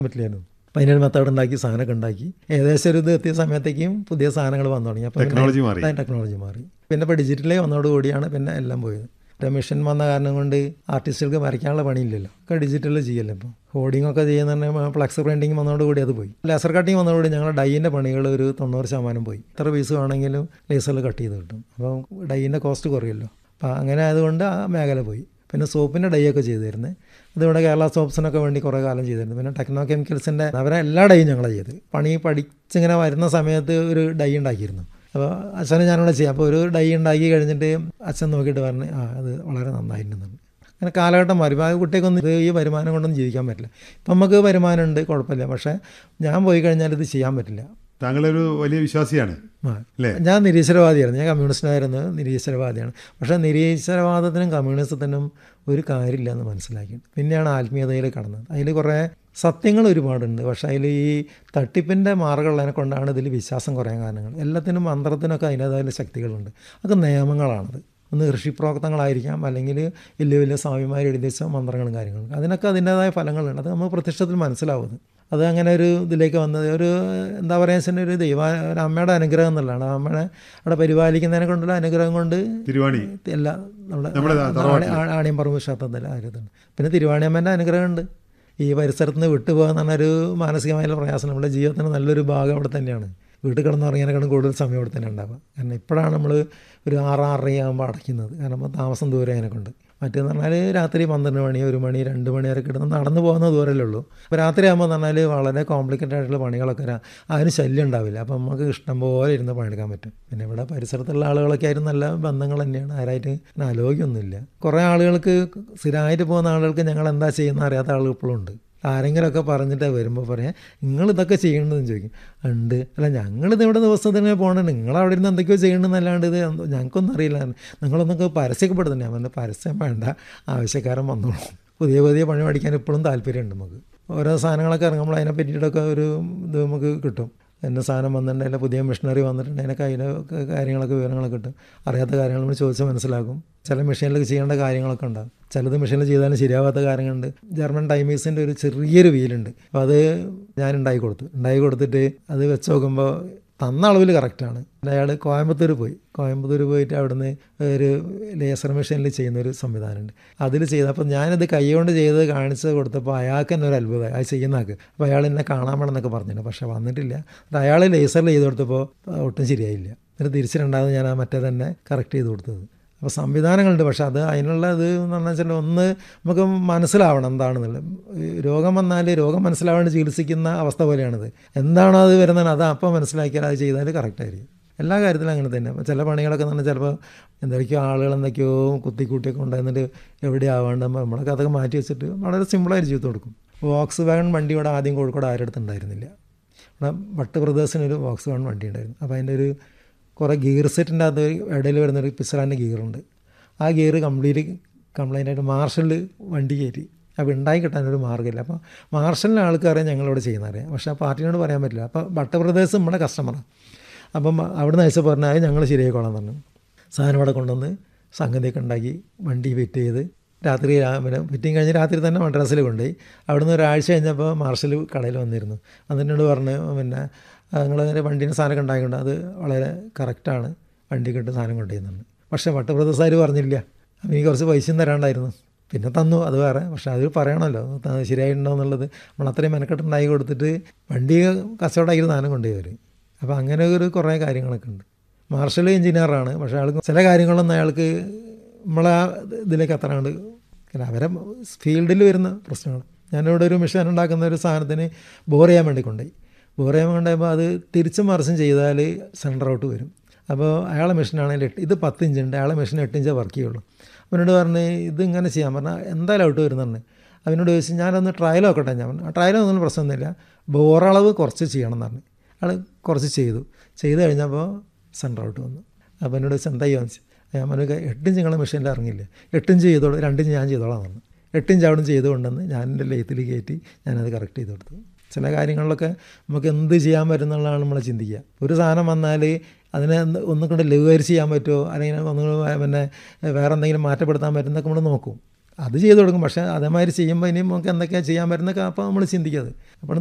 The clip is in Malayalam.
പറ്റില്ലായിരുന്നു അപ്പം അതിനൊരു മെത്തേഡ് ഉണ്ടാക്കി സാധനമൊക്കെ ഉണ്ടാക്കി ഏകദേശം ഒരു ഇത് എത്തിയ സമയത്തേക്കും പുതിയ സാധനങ്ങൾ വന്നു തുടങ്ങി അപ്പോൾ ടെക്നോളജി മാറി ടെക്നോളജി മാറി പിന്നെ ഇപ്പോൾ ഡിജിറ്റലേ വന്നതോടുകൂടിയാണ് പിന്നെ എല്ലാം പോയത് ഒരു മെഷീൻ വന്ന കാരണം കൊണ്ട് ആർട്ടിസ്റ്റുകൾക്ക് വരയ്ക്കാനുള്ള പണിയില്ലല്ലോ ഒക്കെ ഡിജിറ്റലിൽ ചെയ്യല്ലോ ഇപ്പോൾ ഹോർഡിംഗ് ഒക്കെ ചെയ്യുന്ന ഫ്ലക്സ് പ്രിൻറ്റിങ് വന്നതോടുകൂടി അത് പോയി ലേസർ കട്ടിങ് വന്നതോടുകൂടി ഞങ്ങൾ ഡൈയിൻ്റെ പണികൾ ഒരു തൊണ്ണൂറ് ശതമാനം പോയി എത്ര പീസ് വേണമെങ്കിലും ലേസറിൽ കട്ട് ചെയ്ത് കിട്ടും അപ്പോൾ ഡൈയിൻ്റെ കോസ്റ്റ് കുറയുമല്ലോ അപ്പോൾ അങ്ങനെ ആയതുകൊണ്ട് ആ മേഖല പോയി പിന്നെ സോപ്പിൻ്റെ ഡൈ ഒക്കെ ചെയ്തു തരുന്നത് ഇതിവിടെ കേരള സോപ്സിനൊക്കെ വേണ്ടി കുറേ കാലം ചെയ്തിരുന്നു പിന്നെ ടെക്നോ കെമിക്കൽസിൻ്റെ അവരെ എല്ലാ ഡൈയും ഞങ്ങൾ ചെയ്ത് പണി പഠിച്ചിങ്ങനെ വരുന്ന സമയത്ത് ഒരു ഡൈ ഉണ്ടാക്കിയിരുന്നു അപ്പോൾ അച്ഛനെ ഞാനിവിടെ ചെയ്യാം അപ്പോൾ ഒരു ഡൈ ഉണ്ടാക്കി കഴിഞ്ഞിട്ട് അച്ഛൻ നോക്കിയിട്ട് പറഞ്ഞു ആ അത് വളരെ നന്നായിട്ടുണ്ടെന്ന് അങ്ങനെ കാലഘട്ടം മാറി ഇപ്പോൾ ആ കുട്ടിക്കൊന്നും ഇത് ഈ വരുമാനം കൊണ്ടൊന്നും ജീവിക്കാൻ പറ്റില്ല ഇപ്പം നമുക്ക് വരുമാനമുണ്ട് കുഴപ്പമില്ല പക്ഷേ ഞാൻ പോയി കഴിഞ്ഞാൽ ഇത് ചെയ്യാൻ പറ്റില്ല താങ്കളൊരു വലിയ വിശ്വാസിയാണ് ആ. അല്ലേ ഞാൻ നിരീശ്വരവാദിയായിരുന്നു ഞാൻ കമ്മ്യൂണിസ്റ്റായിരുന്നു നിരീശ്വരവാദിയാണ് പക്ഷേ നിരീശ്വരവാദത്തിനും കമ്മ്യൂണിസത്തിനും ഒരു കാര്യമില്ല എന്ന് മനസ്സിലാക്കി പിന്നെയാണ് ആത്മീയതയിൽ കടന്നത് അതിൽ കുറേ സത്യങ്ങൾ ഒരുപാടുണ്ട് പക്ഷേ അതിൽ ഈ തട്ടിപ്പിൻ്റെ മാർഗമുള്ളതിനെ കൊണ്ടാണ് ഇതിൽ വിശ്വാസം കുറയാൻ കാരണങ്ങൾ എല്ലാത്തിനും മന്ത്രത്തിനൊക്കെ അതിൻ്റേതായ ശക്തികളുണ്ട് അതൊക്കെ നിയമങ്ങളാണത് ഒന്ന് ഋഷിപ്രോക്തങ്ങളായിരിക്കാം അല്ലെങ്കിൽ വലിയ വലിയ സ്വാമിമാർ എഴുതി വെച്ച മന്ത്രങ്ങളും കാര്യങ്ങളും അതിനൊക്കെ അതിൻ്റേതായ ഫലങ്ങളുണ്ട് അത് നമ്മൾ പ്രത്യക്ഷത്തിൽ മനസ്സിലാവുന്നത് അത് അങ്ങനെ ഒരു ഇതിലേക്ക് വന്നത് ഒരു എന്താ പറയുക വെച്ചാൽ ഒരു ദൈവ ഒരു അമ്മയുടെ അനുഗ്രഹം എന്നുള്ളതാണ് ആ അമ്മയുടെ അവിടെ പരിപാലിക്കുന്നതിനെ കൊണ്ടുള്ള അനുഗ്രഹം കൊണ്ട് തിരുവാണി എല്ലാ നമ്മുടെ നമ്മുടെ തറവാട്ടിൽ. ആണി- ആണിയമ്പറമ്പ് ക്ഷേത്രത്തിൽ ആയിരുന്നു പിന്നെ തിരുവാണിയമ്മേൻ്റെ അനുഗ്രഹമുണ്ട് ഈ പരിസരത്ത് നിന്ന് വിട്ടുപോകാൻ പറഞ്ഞ ഒരു മാനസികമായുള്ള പ്രയാസം നമ്മുടെ ജീവിതത്തിന് നല്ലൊരു ഭാഗം അവിടെ തന്നെയാണ് വീട്ടിൽ കിടന്നുറങ്ങിയതിനെക്കാളും കൂടുതൽ സമയം അവിടെ തന്നെ ഉണ്ടാവുക കാരണം ഇപ്പോഴാണ് നമ്മൾ ഒരു ആറ് ആറരയാകുമ്പോൾ അടയ്ക്കുന്നത് കാരണം ഇപ്പോൾ താമസം ദൂരം അതിനെ കൊണ്ട് മറ്റേന്ന് പറഞ്ഞാൽ രാത്രി പന്ത്രണ്ട് മണി ഒരു മണി രണ്ട് മണി വരെ കിടന്ന് നടന്നു പോകുന്ന ദൂരമല്ലേ ഉള്ളൂ അപ്പോൾ രാത്രി ആകുമ്പോൾ പറഞ്ഞാൽ വളരെ കോംപ്ലിക്കേറ്റഡ് ആയിട്ടുള്ള പണികളൊക്കെ രാ- അതിന് ശല്യം ഉണ്ടാവില്ല അപ്പോൾ നമുക്ക് ഇഷ്ടം പോലെ ഇരുന്ന് പണിയെടുക്കാൻ പറ്റും പിന്നെ ഇവിടെ പരിസരത്തുള്ള ആളുകളൊക്കെ ആയിരുന്നു നല്ല ബന്ധങ്ങൾ തന്നെയാണ് ആരായിട്ട് അങ്ങനെ ആലോചിക്കൊന്നുമില്ല കുറേ ആളുകൾക്ക് സ്ഥിരമായിട്ട് പോകുന്ന ആളുകൾക്ക് ഞങ്ങൾ എന്താ ചെയ്യുന്ന അറിയാത്ത ആളുകൾ ഇപ്പോഴും ഉണ്ട് ആരെങ്കിലുമൊക്കെ പറഞ്ഞിട്ട് വരുമ്പോൾ പറയാം നിങ്ങൾ ഇതൊക്കെ ചെയ്യണമെന്ന് ചോദിക്കും ഉണ്ട് അല്ല ഞങ്ങളിത് ഇവിടെ ദിവസത്തിന് പോകണം നിങ്ങൾ അവിടെ ഇരുന്ന് എന്തൊക്കെയോ ചെയ്യണമെന്നല്ലാണ്ട് ഇത് എന്തോ ഞങ്ങൾക്കൊന്നും അറിയില്ല നിങ്ങളൊന്നൊക്കെ പരസ്യപ്പെടുത്തണേ അവൻ്റെ പരസ്യം വേണ്ട ആവശ്യക്കാരൻ വന്നോളൂ പുതിയ പുതിയ പണി പഠിക്കാൻ ഇപ്പോഴും താല്പര്യമുണ്ട് നമുക്ക് ഓരോ സാധനങ്ങളൊക്കെ ഇറങ്ങുമ്പോൾ അതിനെ പറ്റിയിട്ടൊക്കെ ഒരു ഇത് നമുക്ക് കിട്ടും എന്ന സാധനം വന്നിട്ടുണ്ടെങ്കിൽ പുതിയ മെഷീനറി വന്നിട്ടുണ്ടെങ്കിൽ അതിനൊക്കെ അതിൻ്റെ കാര്യങ്ങളൊക്കെ വിവരങ്ങളൊക്കെ കിട്ടും അറിയാത്ത കാര്യങ്ങൾ നമ്മൾ ചോദിച്ച് മനസ്സിലാക്കും ചില മെഷീനിൽ ചെയ്യേണ്ട കാര്യങ്ങളൊക്കെ ഉണ്ടാകും ചിലത് മെഷീനിൽ ചെയ്താലും ശരിയാവാത്ത കാര്യങ്ങളുണ്ട് ജർമ്മൻ ടൈമീസിൻ്റെ ഒരു ചെറിയൊരു വീലുണ്ട് അപ്പോൾ അത് ഞാൻ ഉണ്ടാക്കി കൊടുത്തു ഉണ്ടാക്കി കൊടുത്തിട്ട് അത് വെച്ച് നോക്കുമ്പോൾ തന്ന അളവിൽ കറക്റ്റാണ് അയാൾ കോയമ്പത്തൂർ പോയി കോയമ്പത്തൂർ പോയിട്ട് അവിടുന്ന് ഒരു ലേസർ മെഷീനിൽ ചെയ്യുന്ന ഒരു സംവിധാനമുണ്ട് അതിൽ ചെയ്ത് അപ്പോൾ ഞാനത് കൈകൊണ്ട് ചെയ്ത് കാണിച്ച് കൊടുത്തപ്പോൾ അയാൾക്ക് തന്നെ ഒരു അത്ഭുതമായി അത് ചെയ്യുന്ന ആൾക്ക് അപ്പോൾ അയാൾ എന്നെ കാണാൻ വേണമെന്നൊക്കെ പറഞ്ഞിട്ടുണ്ട് പക്ഷേ വന്നിട്ടില്ല അത് അയാൾ ലേസറിൽ ചെയ്ത് കൊടുത്തപ്പോൾ ഒട്ടും ശരിയായില്ല എന്നിട്ട് തിരിച്ച് രണ്ടാമത് ഞാൻ ആ മറ്റേ തന്നെ കറക്റ്റ് ചെയ്ത് കൊടുത്തത് അപ്പോൾ സംവിധാനങ്ങളുണ്ട് പക്ഷെ അത് അതിനുള്ള ഇത് എന്ന് പറഞ്ഞാൽ വെച്ചാൽ ഒന്ന് നമുക്ക് മനസ്സിലാവണം എന്താണെന്നുള്ളത് ഈ രോഗം വന്നാൽ രോഗം മനസ്സിലാവാണ്ട് ചികിത്സിക്കുന്ന അവസ്ഥ പോലെയാണിത് എന്താണോ അത് വരുന്നത് അത് അപ്പോൾ മനസ്സിലാക്കിയാൽ അത് ചെയ്താൽ കറക്റ്റായിരിക്കും എല്ലാ കാര്യത്തിലും അങ്ങനെ തന്നെ അപ്പോൾ ചില പണികളൊക്കെ തന്നെ ചിലപ്പോൾ എന്തൊക്കെയോ ആളുകൾ എന്തൊക്കെയോ കുത്തിക്കൂട്ടിയൊക്കെ ഉണ്ടായിരുന്നിട്ട് എവിടെ ആവാണ്ട് നമ്മളൊക്കെ അതൊക്കെ മാറ്റി വെച്ചിട്ട് വളരെ സിമ്പിളായിട്ട് ചെയ്ത് കൊടുക്കും വോക്സ് വാഗൺ വണ്ടി ഇവിടെ ആദ്യം കോഴിക്കോട് ആരുടെ അടുത്ത് ഉണ്ടായിരുന്നില്ല ഇവിടെ ഭട്ട് ബ്രദേഴ്സിനൊരു വോക്സ് വാഗൺ വണ്ടി ഉണ്ടായിരുന്നു അപ്പോൾ അതിൻ്റെ ഒരു കുറേ ഗിയർ സെറ്റിൻ്റെ അത് ഇടയിൽ വരുന്നൊരു പിസറാൻ്റെ ഗിയറുണ്ട് ആ ഗിയർ കംപ്ലീറ്റ് കംപ്ലൈൻ്റ് ആയിട്ട് മാർഷലിൽ വണ്ടി കയറ്റി അപ്പോൾ ഉണ്ടായി കിട്ടാനൊരു മാർഗ്ഗമില്ല അപ്പോൾ മാർഷലിൻ്റെ ആൾക്കാരെ ഞങ്ങളിവിടെ ചെയ്യുന്നറിയാം പക്ഷേ ആ പാർട്ടിനോട് പറയാൻ പറ്റില്ല അപ്പോൾ ഭട്ട് ബ്രദേഴ്സ് നമ്മുടെ കസ്റ്റമറാണ് അപ്പം അവിടെ നിന്ന് അയച്ച പറഞ്ഞാൽ അത് ഞങ്ങൾ ശരിയായിക്കോളാം പറഞ്ഞു സാധനം ഇവിടെ കൊണ്ടുവന്ന് സംഗതിയൊക്കെ ഉണ്ടാക്കി വണ്ടി ഫിറ്റ് ചെയ്ത് രാത്രി രാ- പിന്നെ ഫിറ്റിങ് കഴിഞ്ഞ് രാത്രി തന്നെ മദ്രാസിൽ കൊണ്ടുപോയി അവിടുന്ന് ഒരാഴ്ച കഴിഞ്ഞപ്പോൾ മാർഷൽ കടയിൽ വന്നിരുന്നു എന്നിട്ട് പറഞ്ഞു പിന്നെ നിങ്ങൾ വണ്ടീൻ്റെ സാധനമൊക്കെ ഉണ്ടായിക്കൊണ്ട് അത് വളരെ കറക്റ്റാണ് വണ്ടി കിട്ടുന്ന സാധനം കൊണ്ടുപോയിരുന്നുണ്ട് പക്ഷേ വട്ടപ്രദേശാർ പറഞ്ഞില്ല അപ്പം എനിക്ക് കുറച്ച് പൈസയും തരാണ്ടായിരുന്നു പിന്നെ തന്നു അത് വേറെ പക്ഷേ അത് പറയണമല്ലോ ത- ശരിയായിട്ടുണ്ടോ എന്നുള്ളത് നമ്മൾ അത്രയും മെനക്കെട്ടുണ്ടാക്കി കൊടുത്തിട്ട് വണ്ടി കച്ചവടമാക്കി സാധനം കൊണ്ടുപോയി വരും അപ്പോൾ അങ്ങനെ ഒരു കുറേ കാര്യങ്ങളൊക്കെ ഉണ്ട് മാർഷൽ എഞ്ചിനീയറാണ് പക്ഷേ അയാൾക്ക് ചില കാര്യങ്ങളൊന്നും അയാൾക്ക് നമ്മളെ ഇതിലേക്ക് എത്താണ്ട് കാരണം അവരെ ഫീൽഡിൽ വരുന്ന പ്രശ്നങ്ങൾ ഞാനിവിടെ ഒരു മെഷീൻ ഉണ്ടാക്കുന്ന ഒരു സാധനത്തിന് ബോർ ചെയ്യാൻ വേണ്ടി കൊണ്ടുപോയി ബോർ ചെയ്യാൻ കൊണ്ടുപോയപ്പോൾ അത് തിരിച്ചും മറിച്ചും ചെയ്താൽ സെൻറ്റർ ഔട്ട് വരും അപ്പോൾ അയാളെ മെഷീനാണെങ്കിൽ എട്ട് ഇത് പത്ത് ഇഞ്ച് ഉണ്ട് അയാളെ മെഷീൻ എട്ട് ഇഞ്ചേ വർക്ക് ചെയ്യുള്ളൂ അവനോട് പറഞ്ഞ് ഇത് ഇങ്ങനെ ചെയ്യാൻ പറഞ്ഞാൽ എന്തായാലും ഔട്ട് വരുന്നുണ്ട് അവനോട് ചോദിച്ചു ഞാനൊന്ന് ട്രയൽ നോക്കട്ടെ ഞാൻ പറഞ്ഞു ആ ട്രയൽ ഒന്നും പ്രശ്നമൊന്നുമില്ല ബോറളവ് കുറച്ച് ചെയ്യണം എന്ന് പറഞ്ഞു അയാൾ കുറച്ച് ചെയ്തു ചെയ്ത് കഴിഞ്ഞപ്പോൾ സെൻറ്റർ ഔട്ട് വന്നു അപ്പോൾ എന്നോട് ചോദിച്ചു എന്താ ചെയ്യാന്ന് വെച്ചു ഞാൻ പറഞ്ഞു എട്ടിഞ്ച് നിങ്ങളെ മെഷീനിൽ ഇറങ്ങിയില്ലേ എട്ടിഞ്ച് ചെയ്തോളൂ രണ്ടിഞ്ച് ഞാൻ ചെയ്തോളാം എന്ന് പറഞ്ഞു എട്ടിഞ്ച് അവിടെ ചെയ്ത് കൊണ്ടുവന്ന് ഞാൻ എൻ്റെ ലെയ്ത്തിൽ കയറ്റി ഞാനത് കറക്റ്റ് ചെയ്ത് കൊടുത്തു ചില കാര്യങ്ങളിലൊക്കെ നമുക്ക് എന്ത് ചെയ്യാൻ പറ്റുന്നുള്ളതാണ് നമ്മൾ ചിന്തിക്കുക ഒരു സാധനം വന്നാൽ അതിനെ ഒന്ന് ഒന്നും കൊണ്ട് ലഘൂകരിച്ച് ചെയ്യാൻ പറ്റുമോ അല്ലെങ്കിൽ ഒന്നും പിന്നെ വേറെ എന്തെങ്കിലും മാറ്റപ്പെടുത്താൻ പറ്റുന്നൊക്കെ നമ്മൾ നോക്കും അത് ചെയ്തു കൊടുക്കും പക്ഷേ അതേമാതിരി ചെയ്യുമ്പോൾ ഇനിയും നമുക്ക് എന്തൊക്കെയാണ് ചെയ്യാൻ പറ്റുന്നൊക്കെ അപ്പോൾ നമ്മൾ ചിന്തിക്കുന്നത് അപ്പോൾ